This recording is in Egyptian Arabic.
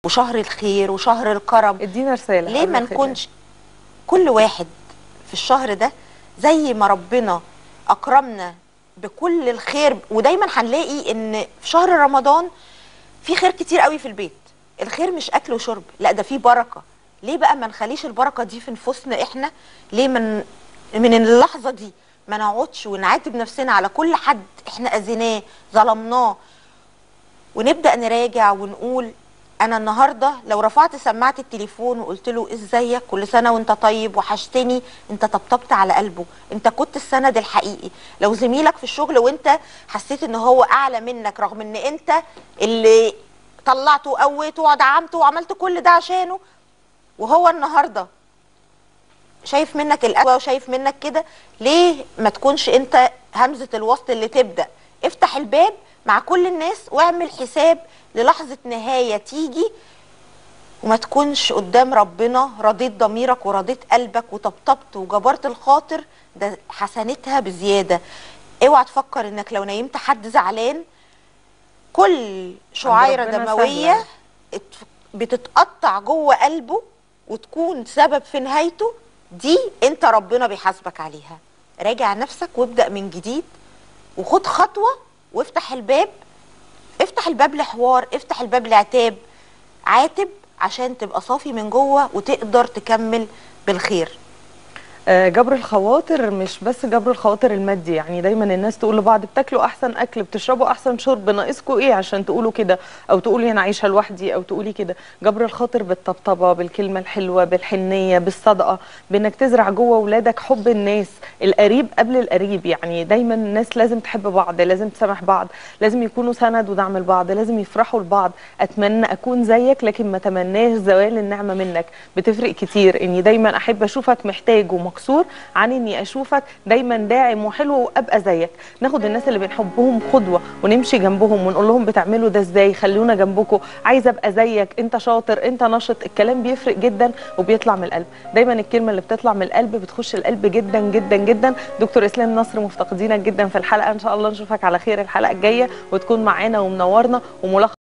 وشهر الخير وشهر الكرم ادينا رساله ليه قبل ما الختام. نكونش كل واحد في الشهر ده زي ما ربنا اكرمنا بكل الخير ودايما هنلاقي ان في شهر رمضان في خير كتير قوي في البيت الخير مش اكل وشرب لا ده فيه بركه ليه بقى ما نخليش البركه دي في نفوسنا احنا ليه من من اللحظه دي ما نقعدش ونعاتب نفسنا على كل حد احنا اذيناه ظلمناه ونبدا نراجع ونقول انا النهارده لو رفعت سماعه التليفون وقلت له ازيك كل سنه وانت طيب وحشتني انت طبطبت على قلبه انت كنت السند الحقيقي لو زميلك في الشغل وانت حسيت ان هو اعلى منك رغم ان انت اللي طلعته وقويته ودعمته وعملت كل ده عشانه وهو النهارده شايف منك القوة وشايف منك كده ليه ما تكونش انت همزة الوسط اللي تبدأ افتح الباب مع كل الناس واعمل حساب للحظة نهاية تيجي وما تكونش قدام ربنا رضيت ضميرك ورضيت قلبك وطبطبت وجبرت الخاطر ده حسنتها بزيادة اوعى تفكر انك لو نيمت حد زعلان كل شعيرة ربنا دموية سهلة. ات- بتتقطع جوه قلبه وتكون سبب في نهايته دي انت ربنا بيحاسبك عليها راجع نفسك وابدأ من جديد وخد خطوة وافتح الباب افتح الباب لحوار افتح الباب لعتاب عاتب عشان تبقى صافي من جوه وتقدر تكمل بالخير آه، جبر الخواطر مش بس جبر الخواطر المادي يعني دايما الناس تقول لبعض بتاكلوا احسن اكل بتشربوا احسن شرب ناقصكم ايه عشان تقولوا كده او تقولي انا عايشه لوحدي او تقولي كده جبر الخاطر بالطبطبه بالكلمه الحلوه بالحنيه بالصدقه بانك تزرع جوه اولادك حب الناس القريب قبل القريب يعني دايما الناس لازم تحب بعض لازم تسامح بعض لازم يكونوا سند ودعم لبعض لازم يفرحوا لبعض اتمنى اكون زيك لكن ما تمناش زوال النعمه منك بتفرق كتير اني دايما احب اشوفك محتاج ومكسور عن اني اشوفك دايما داعم وحلو وابقى زيك ناخد الناس اللي بنحبهم قدوه ونمشي جنبهم ونقول لهم بتعملوا ده ازاي خلونا جنبكم عايزه ابقى زيك انت شاطر انت نشط الكلام بيفرق جدا وبيطلع من القلب دايما الكلمه اللي بتطلع من القلب بتخش القلب جدا جدا جدا دكتور اسلام نصر مفتقدينك جدا في الحلقه ان شاء الله نشوفك على خير الحلقه الجايه وتكون معانا ومنورنا وملخص